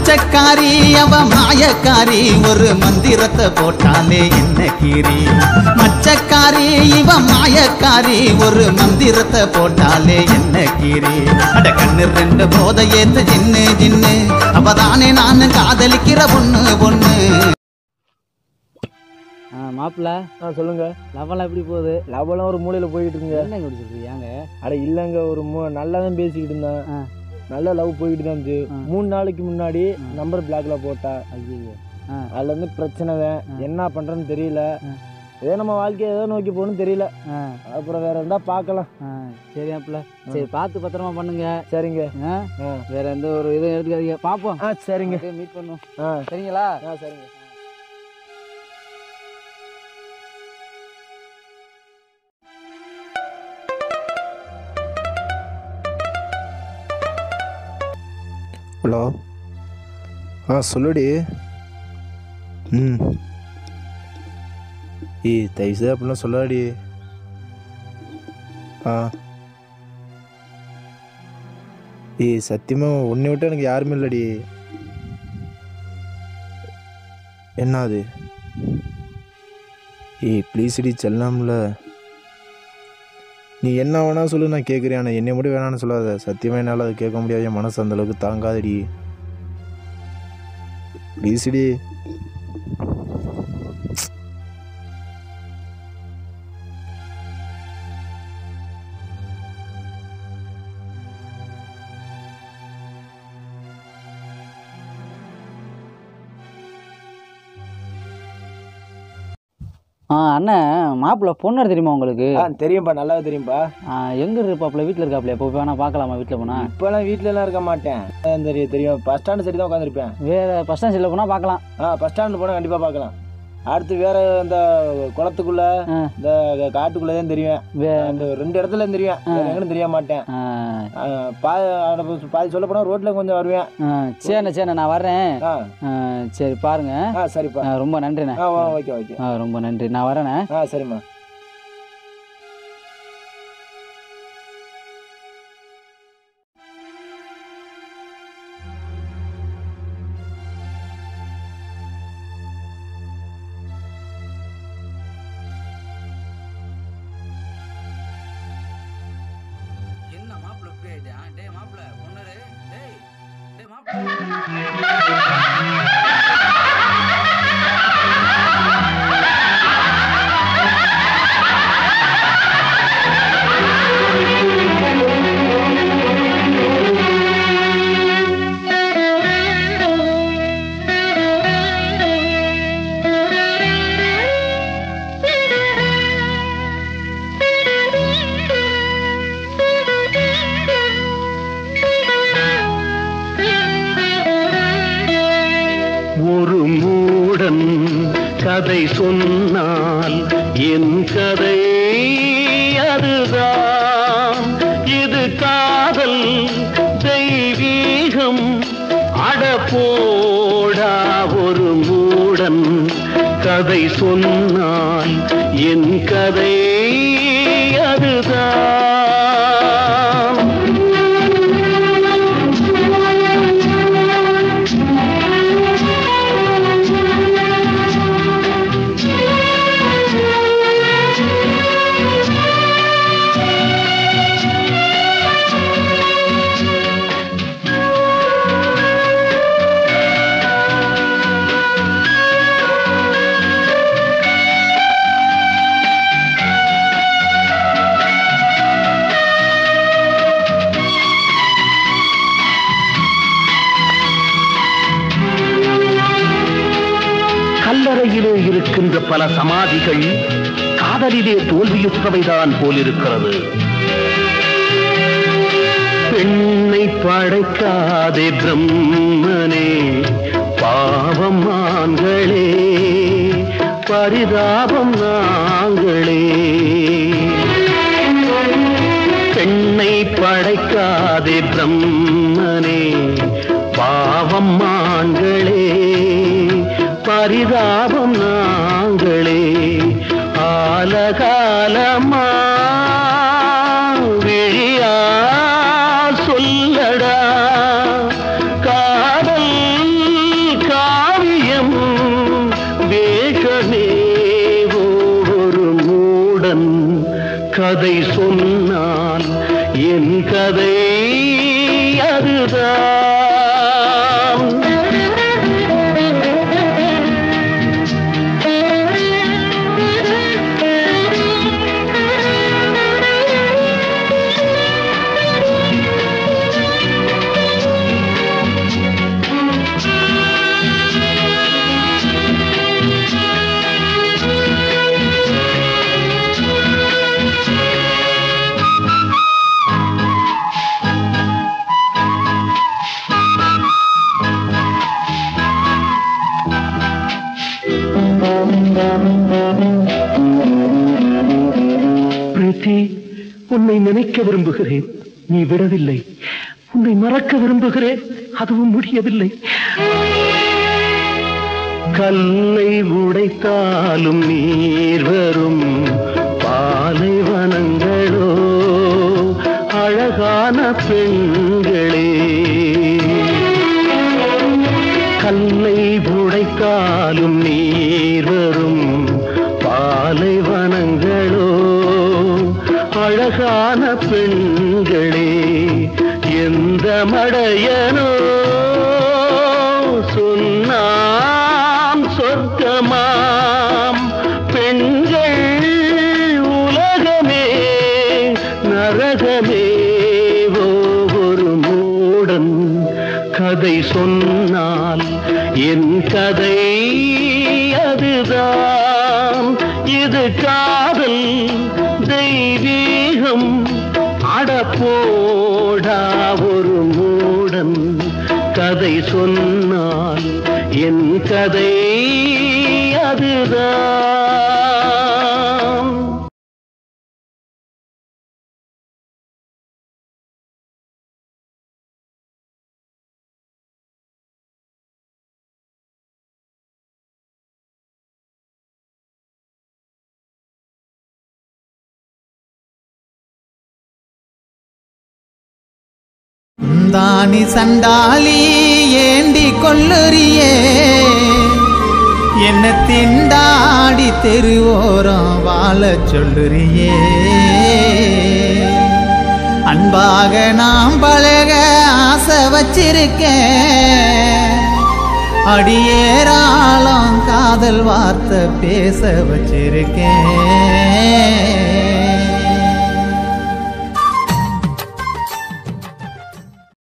மச்சக்காரி அவ மாயக்காரி ஒரு மந்திரத்தை போட்டாலே என்ன கீரி மச்சக்காரி இவ மாயக்காரி ஒரு மந்திரத்தை போட்டாலே என்ன கீரி அட கண்ணு ரெண்டு போதை ஏத்து ஜின்னு ஜின்னு அவதானே நான் காதலிக்கிற பொண்ணு பொண்ணு ஆ மாப்பிள்ள ஆ சொல்லுங்க லவெல்லாம் எப்படி போகுது லவ்வெல்லாம் ஒரு மூலையில போயிட்டு இருக்குங்க என்ன இப்படி சொல்றீங்க அட இல்லைங்க ஒரு மூ நல்லா தான் பேசிக்கிட்டு இருந்தேன் ஆ. நல்லா லவ் போய்கிட்டு தான் இருந்துச்சு ஆ. மூணு நாளைக்கு முன்னாடி ஆ. நம்பர் பிளாக்ல போட்டா ஐயோ அதுல இருந்து பிரச்சனை தான் ஆ. என்ன பண்றேன்னு தெரியல ஆ. ஏதோ நம்ம வாழ்க்கையை ஏதோ நோக்கி போகணும்னு தெரியல ஆ அப்புறம் வேற இருந்தா பார்க்கலாம் ஆ சரி மாப்பிள்ள சரி பார்த்து பத்திரமா பண்ணுங்க சரிங்க ஆ ஆ. வேற எந்த ஒரு இதுவும் எடுக்காதீங்க பார்ப்போம் ஆ சரிங்க மீட் பண்ணுவோம் ஆ சரிங்களா ஆ சரிங்க ஹலோ ஆ சொல்லுடி ம் ஏய் தயவுசெய்து அப்படிலாம் சொல்லாடி ஆ ஏய் சத்தியமாக உன்னை விட்டு எனக்கு யாருமே இல்லடி என்ன அது ஏய் ப்ளீஸ்டி செல்லாம்ல நீ என்ன வேணா சொல்லு நான் கேட்குறேன் ஆனால் என்னை மட்டும் வேணான்னு சொல்லாத சத்தியமாக என்னால் அதை கேட்க முடியாது என் மனசு அந்த அளவுக்கு தாங்காதடி ப்ளீஸ்டி ஆ அண்ணன் மாப்பிள்ள பொண்ணு தெரியுமா உங்களுக்கு ஆ தெரியும்பா நல்லாவே தெரியும்பா ஆ, எங்க இருப்பாப்புல வீட்டில் இருக்காப்புல எப்போ வேணா பார்க்கலாமா வீட்டில் போனா இப்பெல்லாம் வீட்ல எல்லாம் இருக்க மாட்டேன் ஆ, தெரியும் தெரியும் பஸ் ஸ்டாண்டு சரி தான் உட்காந்துருப்பேன் வேற பஸ் ஸ்டாண்ட் சைடில் போனால் பார்க்கலாம் ஆ பஸ் ஸ்டாண்டு போனால் கண்டிப்பா பார்க்கலாம் அடுத்து வேற இந்த குளத்துக்குள்ள ஆ. இந்த காட்டுக்குள்ள தான் தெரியும் வே அந்த ரெண்டு இடத்துல தெரியும் வேற எங்கன்னு தெரிய மாட்டேன் ஆ, ஆ, பா- அட, பாதி சொல்ல போனா ரோட்ல கொஞ்சம் வருவேன் ஆ, சரிண்ணே சரிண்ணே நான் வர்றேன் ஆ ஆ, சரி பாருங்க ஆ சரிப்பா ஆ, ரொம்ப நன்றிண்ணே ஆ ஓகே ஓகே ஆ ரொம்ப நன்றி நான் வரேண்ணே ஆ சரிம்மா என்ன மாப்பிள்ள இப்படி ஆயிட்டா டேய் மாப்பிள்ள பொண்ணரு டேய் டேய் மாப்பிள்ள ஒரு மூடன் கதை சொன்னால் என் கதை அதுதான் இது காதல் தெய்வீகம் அடப்போடா ஒரு மூடன் கதை சொன்னால் என் கதை அதுதான் கல்லறையிலே இருக்கின்ற பல சமாதிகள் காதலிலே தோல்வியுற்றவைதான் போலிருக்கிறது பெண்ணை படைக்காதே பிரம்மனே பாவம் ஆண்களே பரிதாபம் நாங்களே பெண்ணை படைக்காதே பிரம்மனே பாவம் ஆண்களே பரிதாபம் நாங்களே ஆலகாலமா விழியா சொல்லடா காதல் கதை சொன்னால் என் கதை அதுதான் பிரீத்தி உன்னை நினைக்க விரும்புகிறேன் நீ விடவில்லை உன்னை மறக்க விரும்புகிறேன் அதுவும் முடியவில்லை கல்லை உடைத்தாலும் நீர் வரும் பாலைவனங்களோ அழகான பெண்களே கல்லை உடைத்தாலும் நீர் வரும் பாலைவனங்களோ அழகான பெண்களே எந்த மடையனோ சொன்னாம் சொர்க்கமாம் பெண்கள் உலகமே நரகமே ஒரு மூடன் கதை சொன்னால் என் கதை அதுதான் இது காதல் தெய்வீகம் அடப்போடா ஒரு மூடன் கதை சொன்னால் என் கதை அதுதான் தானி சண்டாளி ஏண்டி கொல்லுறியே என்ன திண்டாடி தெருவோரம் வாழ சொல்லுறியே அன்பாக நாம் பழக ஆசை வச்சிருக்கேன் அடியேராளம் காதல் வார்த்தை பேச வச்சிருக்கேன்